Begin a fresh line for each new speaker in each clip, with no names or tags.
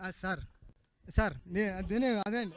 ఆ, sir sir నే అదే అదే అండి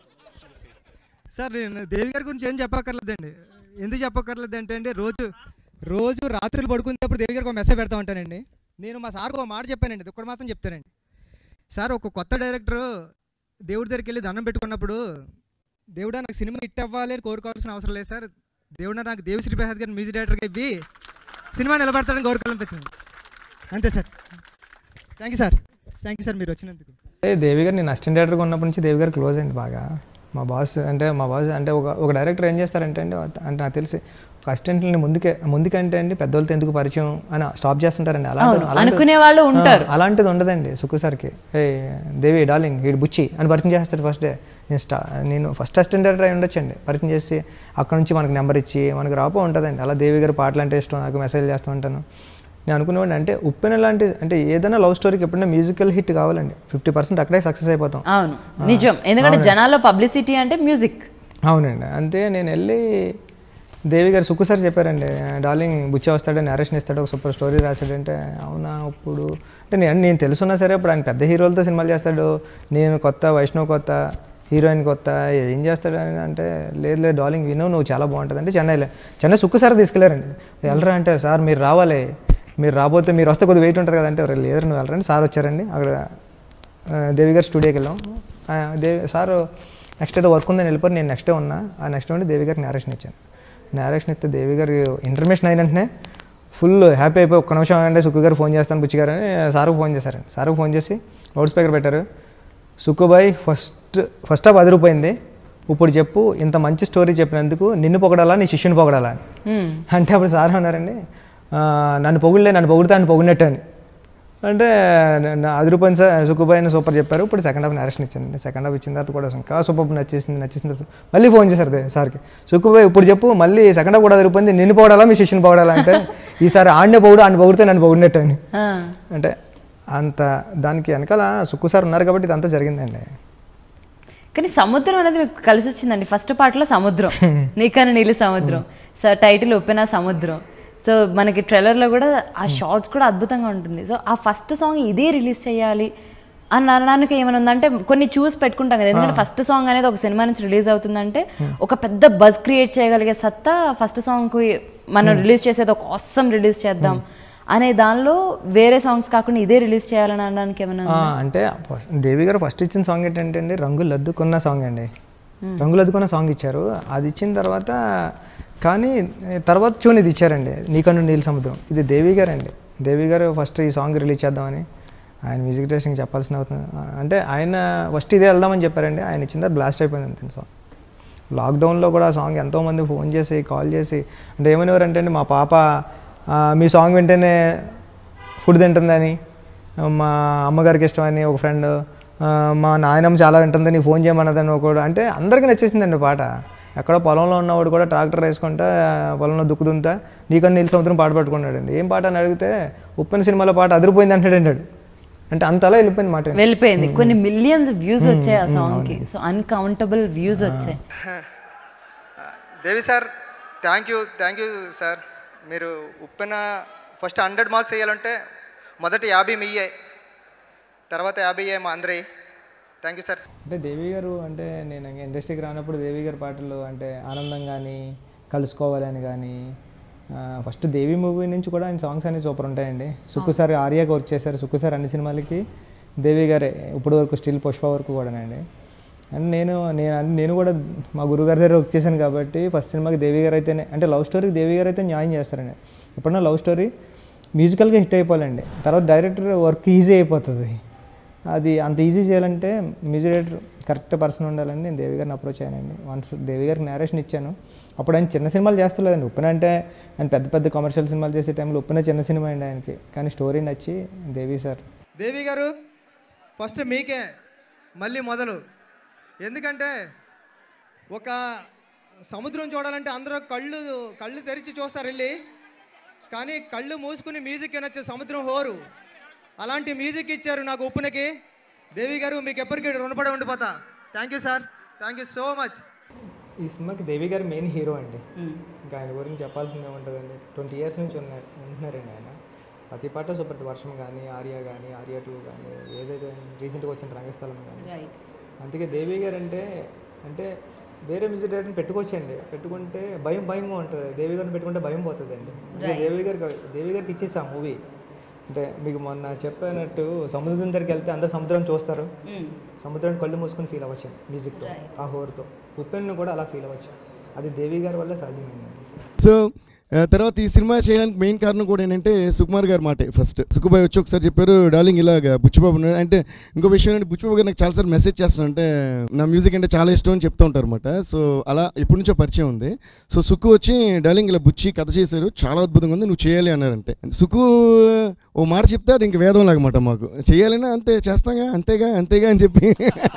సార్ నేను దేవి గారి గురించి ఏం చెప్పక్కర్లేదండి ఎందుకు చెప్పక్కర్లేదు అంటే అండి రోజు రోజు రాత్రులు పడుకునేటప్పుడు దేవి గారికి ఒక మెసేజ్ పెడతా ఉంటానండి నేను మా సార్కి ఒక మాట చెప్పానండి ఇది ఒక్కటి మాత్రం చెప్తానండి సార్ ఒక కొత్త డైరెక్టర్ దేవుడి దగ్గరికి వెళ్ళి దండం పెట్టుకున్నప్పుడు దేవుడా నాకు సినిమా హిట్ అవ్వాలి అని కోరుకోవాల్సిన అవసరం లేదు సార్ దేవుడా నాకు దేవిశ్రీ ప్రసాద్ గారిని మ్యూజిక్ డైరెక్టర్గా ఇవ్వి సినిమా నిలబడతాడని కోరుకోవాలనిపించింది అంతే sir thank you sir thank you sir మీరు వచ్చినందుకు
ఏ దేవి గారు నేను అసిస్టెంట్ డైరెక్టర్గా ఉన్నప్పటి నుంచి దేవి గారు క్లోజ్ అండి బాగా మా బాస్ అంటే మా బాస్ అంటే ఒక ఒక డైరెక్టర్ ఏం చేస్తారంటే అండి అంటే నాకు తెలిసి ఒక అసిస్టెంట్ని ముందుకే ముందుకంటే అండి పెద్దోళ్ళతో ఎందుకు పరిచయం అని స్టాప్ చేస్తుంటారండి అలాంటి
అవును,
అలాంటి-
అనుకునే వాళ్ళు ఉంటారు.
ఆ, అలాంటిది ఉండదండి సుక్కు సార్కి ఏ దేవి డార్లింగ్ వీడు బుచ్చి అని పరిచయం చేస్తాడు ఫస్ట్ డే నేను స్టా నేను ఫస్ట్ అసిస్టెంట్ డైరెక్టర్ అయి ఉండొచ్చండి పరిచయం చేసి అక్కడ నుంచి మనకు నెంబర్ ఇచ్చి మనకు రాపో ఉంటుందండి అలా దేవి గారి పాటలు అంటే ఇష్టం నాకు మెసేజ్ చేస్తూ ఉంటాను నేను అనుకునేవాడిని అంటే ఉప్పెన లాంటి అంటే ఏదైనా లవ్ స్టోరీకి ఎప్పుడైనా మ్యూజికల్ హిట్ కావాలండి ఫిఫ్టీ పర్సెంట్ అక్కడే సక్సెస్ అయిపోతాం
అవును నిజం ఎందుకంటే జనాల్లో పబ్లిసిటీ అంటే మ్యూజిక్
అవునండి అంతే నేను వెళ్ళి దేవి గారు సుక్కు సార్ చెప్పారండి డార్లింగ్ బుచ్చ వస్తాడు నేరేషన్ ఇస్తాడు ఒక సూపర్ స్టోరీ రాశాడంటే అవునా ఇప్పుడు అంటే నేను నేను తెలుసున్నా సరే ఇప్పుడు ఆయన పెద్ద హీరోలతో సినిమాలు చేస్తాడు నేను కొత్త వైష్ణవ్ కొత్త హీరోయిన్ కొత్త ఏం చేస్తాడు అని అంటే లేదు లేదు డార్లింగ్ విను నువ్వు చాలా బాగుంటుంది అంటే చెన్నైలో చెన్నై సుక్కు సార్ తీసుకెళ్లారండి వెళ్ళరా అంటే సార్ మీరు రావాలి మీరు రాబోతే మీరు వస్తే కొద్దిగా వెయిట్ ఉంటుంది కదంటే "ఒరేయ్, లేదు నువ్వు వెళ్ళరండి సార్ వచ్చారండి అక్కడ ఆ, దేవి గారి స్టూడియోకి వెళ్ళాం ఆ, దేవి సార్ నెక్స్ట్ ఏదో వర్క్ ఉందని వెళ్ళిపోయి నేను నెక్స్ట్ డే ఉన్నా ఆ నెక్స్ట్ ఉండి దేవి గారికి నేరేషన్ ఇచ్చాను నేరేషన్ ఇస్తే దేవి గారు ఇన్ఫర్మేషన్ అయిన వెంటనే ఫుల్ హ్యాపీ అయిపోయి ఒక్క నిమిషం అంటే సుక్కు గారు ఫోన్ చేస్తాను బుచ్చి గారు అని సార్కు ఫోన్ చేశారండి సార్కు ఫోన్ చేసి లౌడ్ స్పీకర్ పెట్టారు సుక్కుబాయ్ ఫస్ట్ ఫస్ట్ హాఫ్ అదిరిపోయింది ఇప్పుడు చెప్పు ఇంత మంచి స్టోరీ చెప్పినందుకు నిన్ను పొగడాలా నీ శిష్యుని పొగడాలా అని అంటే అప్పుడు సార్ అన్నారండి "ఆ, నన్ను పొగిడలే నన్ను పొగిడితే ఆయన పొగిడినట్టు అని అంటే నా అదిరిపోయింది సార్ సుక్కుబాయ్ అని సూపర్ చెప్పారు ఇప్పుడు సెకండ్ హాఫ్ నేరేషన్ ఇచ్చానండి సెకండ్ హాఫ్ ఇచ్చిన తర్వాత కూడా ఇంకా సూపర్ నచ్చేసింది నచ్చేసింది మళ్ళీ ఫోన్ చేశారు దే- సార్కి సుక్కుబాయ్ ఇప్పుడు చెప్పు మళ్ళీ సెకండ్ హాఫ్ కూడా అదిరిపోయింది నిన్ను పొగడాలా మీ శిష్యుని పొగడాలా అంటే ఈసారి ఆడినే పొగుడు ఆయన పొగిడితే నన్ను పొగిడినట్టు అని అంటే అంత దానికి వెనకాల సుక్కు సార్ ఉన్నారు కాబట్టి ఇదంతా జరిగిందండి
కానీ సముద్రం అనేది మీకు కలిసి వచ్చిందండి ఫస్ట్ పార్ట్లో సముద్రం నీకన్నా నీళ్ళు సముద్రం సో టైటిల్ ఉప్పెన సముద్రం సో మనకి ట్రైలర్లో కూడా ఆ షార్ట్స్ కూడా అద్భుతంగా ఉంటుంది సో ఆ ఫస్ట్ సాంగ్ ఇదే రిలీజ్ చేయాలి అని అనడానికి ఏమైనా ఉందంటే కొన్ని చూసి పెట్టుకుంటాం కదా ఎందుకంటే ఫస్ట్ సాంగ్ అనేది ఒక సినిమా నుంచి రిలీజ్ అవుతుందంటే ఒక పెద్ద బజ్ క్రియేట్ చేయగలిగే సత్తా ఫస్ట్ సాంగ్కి మనం రిలీజ్ చేసేది ఒక ఆసమ్ రిలీజ్ చేద్దాం అనే దానిలో వేరే సాంగ్స్ కాకుండా ఇదే రిలీజ్ చేయాలని అనడానికి ఏమైనా
ఆ, అంటే ఫస్ట్- దేవి గారు ఫస్ట్ ఇచ్చిన సాంగ్ ఏంటంటే అండి రంగులు అద్దుకున్న సాంగ్ అండి రంగులు అద్దుకున్న సాంగ్ ఇచ్చారు అది ఇచ్చిన తర్వాత కానీ ఏ, తర్వాత చూని ఇది ఇచ్చారండి నీకన్ను నీళ్ళ సముద్రం ఇది దేవి గారు అండి దేవి గారు ఫస్ట్ ఈ సాంగ్ రిలీజ్ చేద్దామని ఆయన మ్యూజిక్ డైరెక్షన్ చెప్పాల్సిన అవుతుంది ఆ, అంటే ఆయన ఫస్ట్ ఇదే వెళ్దామని చెప్పారండి ఆయన ఇచ్చిన తర్వాత బ్లాస్ట్ అయిపోయింది అంతే సాంగ్ లాక్డౌన్లో కూడా ఆ సాంగ్ ఎంతోమంది ఫోన్ చేసి కాల్ చేసి అంటే ఏమనేవారంటే అండి మా పాప ఆ, మీ సాంగ్ వింటేనే ఫుడ్ తింటుందని మా అమ్మగారికి ఇష్టమని ఒక ఫ్రెండ్ మా నాయనమ్మ చాలా వింటుంది నీకు ఫోన్ చేయమన్నదని ఒకడు అంటే అందరికీ నచ్చేసిందండి పాట ఎక్కడో పొలంలో ఉన్నవాడు కూడా ట్రాక్టర్ వేసుకుంటా పొలంలో దుక్కుతుంటా నీకన్నా నీళ్ళ సముద్రం పాట పట్టుకున్నాడండి ఏం పాట అని అడిగితే ఉప్పెన సినిమాలో పాట అదిరిపోయింది అంటాడు అంటాడు అంటే అంతలా వెళ్ళిపోయింది మాట
వెళ్ళిపోయింది కొన్ని మిలియన్స్ వ్యూస్ వచ్చాయి ఆ సాంగ్ కి సో అన్కౌంటబుల్ వ్యూస్ వచ్చాయి
Devi sir thank you thank you sir మీరు ఉప్పెన ఫస్ట్ హండ్రెడ్ మార్క్స్ వేయాలంటే మొదటి యాభై మీయే తర్వాత యాభై మా అందరి థ్యాంక్ యూ సార్
అంటే దేవి గారు అంటే నేను ఇండస్ట్రీకి రానప్పుడు దేవి గారి పాటలు అంటే ఆనందం కానీ కలుసుకోవాలని కానీ ఫస్ట్ దేవి మూవీ నుంచి కూడా ఆయన సాంగ్స్ అన్ని సూపర్ ఉంటాయండి సుక్కు సార్ ఆర్యాకి వర్క్ చేశారు సుక్కు సార్ అన్ని సినిమాలకి దేవి గారే ఇప్పుడు వరకు స్టిల్ పుష్ప వరకు కూడానండి అండ్ నేను నేను నేను కూడా మా గురుగారి దగ్గర వర్క్ చేశాను కాబట్టి ఫస్ట్ సినిమాకి దేవి గారు అయితేనే అంటే లవ్ స్టోరీకి దేవి గారు అయితే న్యాయం చేస్తారండి ఎప్పుడన్నా లవ్ స్టోరీ మ్యూజికల్గా హిట్ అయిపోవాలండి తర్వాత డైరెక్టర్ వర్క్ ఈజీ అయిపోతుంది అది అంత ఈజీ చేయాలంటే మ్యూజిక్ డైరెక్టర్ కరెక్ట్ పర్సన్ ఉండాలని నేను దేవి గారిని అప్రోచ్ అయ్యానండి వన్స్ దేవి గారికి నేరేషన్ ఇచ్చాను అప్పుడు ఆయన చిన్న సినిమాలు చేస్తలేదండి ఉప్పెన అంటే ఆయన పెద్ద పెద్ద కమర్షియల్ సినిమాలు చేసే టైంలో ఉప్పెన చిన్న సినిమా అండి ఆయనకి కానీ స్టోరీ నచ్చి దేవి సార్
దేవి గారు ఫస్ట్ మీకే మళ్ళీ మొదలు ఎందుకంటే ఒక సముద్రం చూడాలంటే అందరూ కళ్ళు కళ్ళు తెరిచి చూస్తారు వెళ్ళి కానీ కళ్ళు మూసుకుని మ్యూజిక్ వినొచ్చే సముద్రం హోరు అలాంటి మ్యూజిక్ ఇచ్చారు నాకు ఉప్పునకి దేవి గారు మీకు ఎప్పటికీ రుణపడి ఉండిపోతా thank you sir thank you so much
ఈ సినిమాకి దేవి గారు మెయిన్ హీరో అండి ఇంకా ఆయన గురించి చెప్పాల్సిందే ఉంటుందండి ట్వంటీ ఇయర్స్ నుంచి ఉన్నారు ఉంటున్నారండి ఆయన ప్రతి పాట సూపర్ హిట్. వర్షం కానీ ఆర్య కానీ ఆర్య టూ కానీ ఏదైతే రీసెంట్గా వచ్చిన రంగస్థలం కానీ
రైట్
అందుకే దేవి గారు అంటే అంటే వేరే మ్యూజిక్ డైరెక్టర్ని పెట్టుకోవచ్చండి పెట్టుకుంటే భయం భయంగా ఉంటుంది దేవి గారిని పెట్టుకుంటే భయం పోతుందండి అందుకే దేవి గారికి దేవి గారికి ఇచ్చేసి ఆ మూవీ అంటే మీకు మొన్న చెప్పినట్టు సముద్రం దగ్గరికి వెళ్తే అందరు సముద్రం చూస్తారు సముద్రాన్ని కళ్ళు మూసుకొని ఫీల్ అవ్వచ్చు మ్యూజిక్తో ఆ హోర్తో ఉప్పెన్ను కూడా అలా ఫీల్ అవ్వచ్చు అది దేవి గారి వల్ల సాధ్యమైందండి
సో ఆ, తర్వాత ఈ సినిమా చేయడానికి మెయిన్ కారణం కూడా ఏంటంటే సుకుమార్ గారి మాటే ఫస్ట్ సుకుబాయ్ వచ్చి ఒకసారి చెప్పారు డార్లింగ్ ఇలాగ బుచ్చిబాబు ఉన్నాడు." అంటే ఇంకో విషయం ఏంటంటే బుచ్చిబాబు గారు నాకు చాలాసార్లు మెసేజ్ చేస్తున్నాను అంటే నా మ్యూజిక్ అంటే చాలా ఇష్టం అని చెప్తూ ఉంటారు అనమాట సో అలా ఎప్పటి నుంచో పరిచయం ఉంది సో సుక్కు వచ్చి డార్లింగ్ ఇలా బుచ్చి కథ చేశారు చాలా అద్భుతంగా ఉంది నువ్వు చేయాలి అన్నారంటే సుక్కు ఓ మాట చెప్తే అది ఇంక వేదం లాగమాట మాకు చేయాలన్నా అంతే చేస్తాగా అంతేగా అంతేగా అని చెప్పి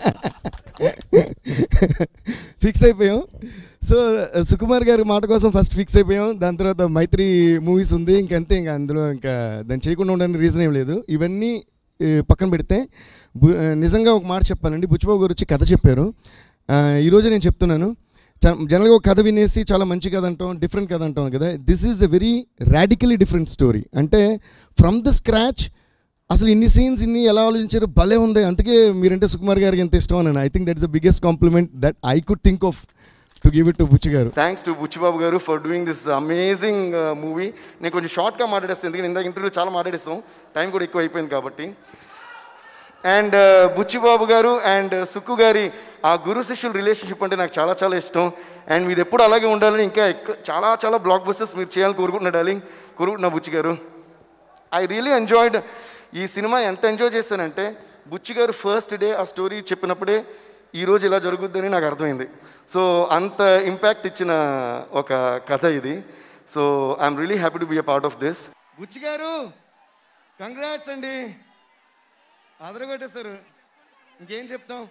ఫిక్స్ అయిపోయాం సో సుకుమార్ గారి మాట కోసం ఫస్ట్ ఫిక్స్ అయిపోయాం దాని తర్వాత మైత్రి మూవీస్ ఉంది ఇంకంతే ఇంకా అందులో ఇంకా దాన్ని చేయకుండా ఉండడానికి రీజన్ ఏం లేదు ఇవన్నీ ఏ, పక్కన పెడితే బు- ఆ, నిజంగా ఒక మాట చెప్పాలండి బుచ్చిబాబు గారు వచ్చి కథ చెప్పారు ఆ, ఈరోజు నేను చెప్తున్నాను చ- జనరల్గా ఒక కథ వినేసి చాలా మంచి కథ అంటాం డిఫరెంట్ కథ అంటాం కదా this is a very radically different story అంటే ఫ్రమ్ ద స్క్రాచ్ అసలు ఇన్ని సీన్స్ ఇన్ని ఎలా ఆలోచించారు భలే ఉంది అందుకే మీరంటే సుకుమార్ గారికి ఎంత ఇష్టం అని I think that is the biggest compliment that I could think of to give it to Buchi గారు
థ్యాంక్స్ టు బుచ్చిబాబు గారు for doing this amazing movie నేను కొంచెం షార్ట్గా మాట్లాడేస్తాను ఎందుకంటే ఇందాక ఇంటర్వ్యూలో చాలా మాట్లాడేస్తాం టైం కూడా ఎక్కువ అయిపోయింది కాబట్టి అండ్ బుచ్చిబాబు గారు అండ్ సుక్కు గారి ఆ గురు శిష్యుల రిలేషన్షిప్ అంటే నాకు చాలా చాలా ఇష్టం అండ్ మీది ఎప్పుడు అలాగే ఉండాలని ఇంకా ఎక్కువ చాలా చాలా బ్లాక్ బస్టర్స్ మీరు చేయాలని కోరుకుంటున్నా డార్లింగ్ కోరుకుంటున్నా బుచ్చి గారు ఐ రియలీ ఎంజాయిడ్ ఈ సినిమా ఎంత ఎంజాయ్ చేశానంటే బుచ్చి గారు ఫస్ట్ డే ఆ స్టోరీ చెప్పినప్పుడే ఈ రోజు ఇలా జరుగుద్దని నాకు అర్థమైంది సో అంత ఇంపాక్ట్ ఇచ్చిన ఒక కథ ఇది so I'm really happy to be a part of this Buchi గారు కంగ్రాట్స్ అండి అదరగొట్టేశారు ఇంకేం చెప్తాం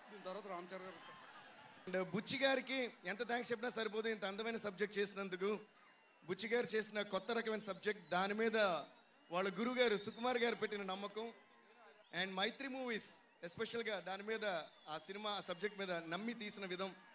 అండ్ బుచ్చి గారికి ఎంత థ్యాంక్స్ చెప్పినా సరిపోదు ఇంత అందమైన సబ్జెక్ట్ చేసినందుకు బుచ్చి గారు చేసిన కొత్త రకమైన సబ్జెక్ట్ దాని మీద వాళ్ళ గురువు గారు సుకుమార్ గారు పెట్టిన నమ్మకం అండ్ మైత్రి మూవీస్ ఎస్పెషల్గా దాని మీద ఆ సినిమా సబ్జెక్ట్ మీద నమ్మి తీసిన విధం